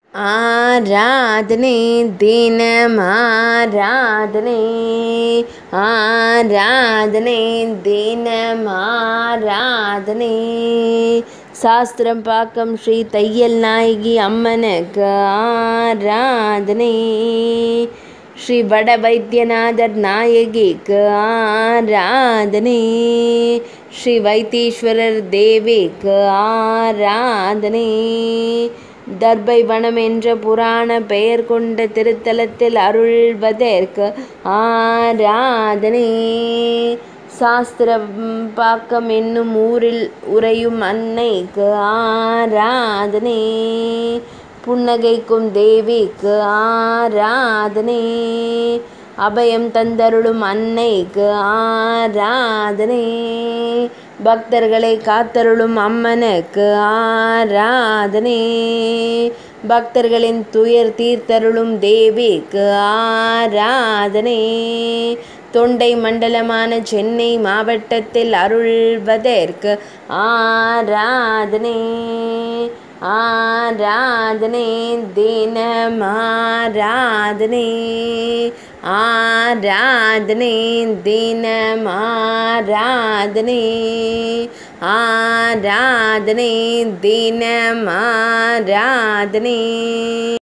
ஆராதனை தினம் ஆராதனை ஆராதனை தினம் ஆராதனை சாஸ்திரம் பாக்கம் ஸ்ரீ தையல் நாயகி அம்மனுக்கு ஆராதனை ஸ்ரீ வட வைத்தியநாதர் நாயகிக்கு ஆராதனை ஸ்ரீ வைத்தீஸ்வரர் தேவிக்கு ஆராதனை தர்பை வனம் என்ற புராண பெயர் கொண்ட திருத்தலத்தில் அருள்வதற்கு ஆராதனை சாஸ்திரம் பாக்கம் என்னும் ஊரில் உறையும் அன்னைக்கு ஆராதனை புன்னகைக்கும் தேவிக்கு ஆராதனை அபயம் தந்தருளும் அன்னைக்கு ஆராதனை பக்தர்களை காத்தருளும் அம்மனுக்கு ஆராதனை பக்தர்களின் துயர் தீர்த்தருளும் தேவிக்கு ஆராதனை தொண்டை மண்டலமான சென்னை மாவட்டத்தில் அருள்வதற்கு ஆராதனை ஆராதனை தினம் ஆராதனை ஆராதனை தினம் ஆராதனை ஆராதனை தினம் ஆராதனை